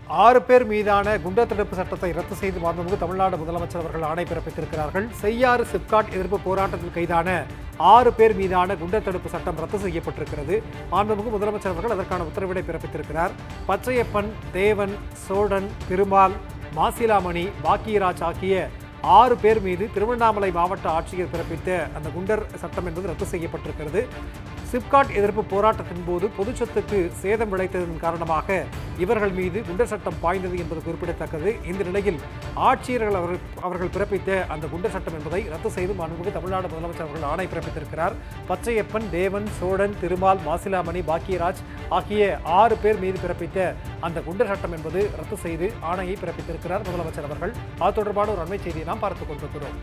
ஆறு பேர் மீதான குண்டர் தடுப்பு சட்டத்தை ரத்து செய்து மாண்புமிகு தமிழ்நாடு முதலமைச்சர் அவர்கள் ஆணை பிறப்பித்திருக்கிறார்கள் செய்யாறு சிப்காட் எதிர்ப்பு போராட்டத்தில் கைதான ஆறு பேர் மீதான குண்டர் தடுப்பு சட்டம் ரத்து செய்யப்பட்டிருக்கிறது மாண்புமிகு முதலமைச்சர் அவர்கள் அதற்கான உத்தரவினை பிறப்பித்திருக்கிறார் பச்சையப்பன் தேவன் சோழன் திருமால் மாசிலாமணி பாக்கியராஜ் ஆகிய ஆறு பேர் மீது திருவண்ணாமலை மாவட்ட ஆட்சியர் பிறப்பித்த அந்த குண்டர் சட்டம் என்பது ரத்து செய்யப்பட்டிருக்கிறது சிப்காட் எதிர்ப்பு போராட்டத்தின் போது பொதுச்சொத்துக்கு சேதம் விளைத்ததன் காரணமாக இவர்கள் மீது குண்டர் சட்டம் பாய்ந்தது என்பது குறிப்பிடத்தக்கது இந்த நிலையில் ஆட்சியர்கள் அவர்கள் அவர்கள் பிறப்பித்த அந்த குண்டர் சட்டம் என்பதை ரத்து செய்து மாண்புமிகு தமிழ்நாடு முதலமைச்சர் அவர்கள் ஆணை பிறப்பித்திருக்கிறார் பச்சையப்பன் தேவன் சோழன் திருமால் மாசிலாமணி பாக்கியராஜ் ஆகிய ஆறு பேர் மீது பிறப்பித்த அந்த குண்டர் சட்டம் என்பது ரத்து செய்து ஆணையை பிறப்பித்திருக்கிறார் முதலமைச்சர் அவர்கள் அது தொடர்பான ஒரு அண்மை செய்தியை நாம் பார்த்துக் கொண்டிருக்கிறோம்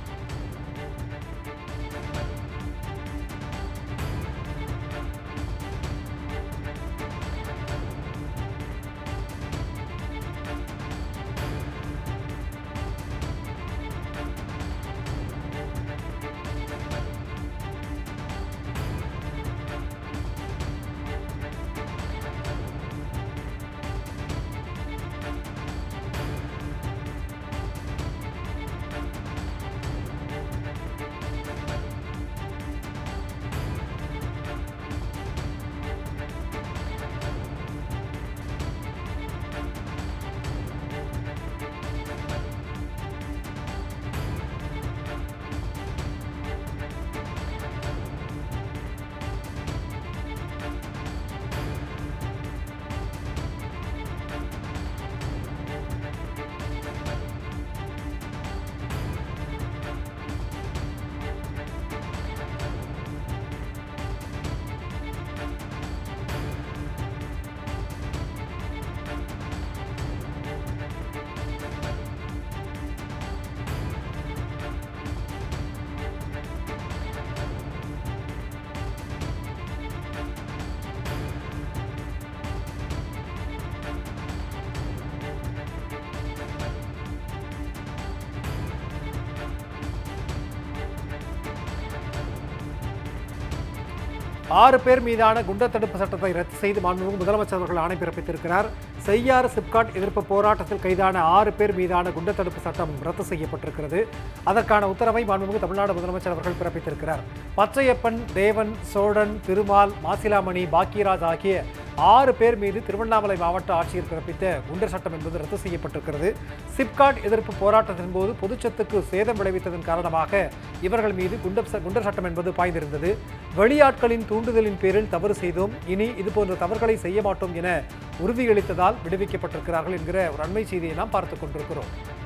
ஆறு பேர் மீதான குண்டர் தடுப்பு சட்டத்தை ரத்து செய்து மாண்புமிகு முதலமைச்சர் அவர்கள் ஆணை பிறப்பித்திருக்கிறார் செய்யாறு சிப்காட் எதிர்ப்பு போராட்டத்தில் கைதான ஆறு பேர் மீதான குண்டர் தடுப்பு சட்டம் ரத்து செய்யப்பட்டிருக்கிறது அதற்கான உத்தரவை மாண்புமிகு தமிழ்நாடு முதலமைச்சர் அவர்கள் பிறப்பித்திருக்கிறார் பச்சையப்பன் தேவன் சோழன் திருமால் மாசிலாமணி பாக்கியராஜ் ஆகிய ஆறு பேர் மீது திருவண்ணாமலை மாவட்ட ஆட்சியர் பிறப்பித்த குண்டர் சட்டம் என்பது ரத்து செய்யப்பட்டிருக்கிறது சிப்காட் எதிர்ப்பு போராட்டத்தின் போது பொதுச்சத்துக்கு சேதம் விளைவித்ததன் காரணமாக இவர்கள் மீது குண்டர் ச- குண்டர் சட்டம் என்பது பாய்ந்திருந்தது வெளியாட்களின் தூண்டுதலின் பேரில் தவறு செய்தோம் இனி இதுபோன்ற தவறுகளை செய்ய மாட்டோம் என உறுதியளித்ததால் விடுவிக்கப்பட்டிருக்கிறார்கள் என்கிற ஒரு அண்மை செய்தியை நாம் பார்த்துக் கொண்டிருக்கிறோம்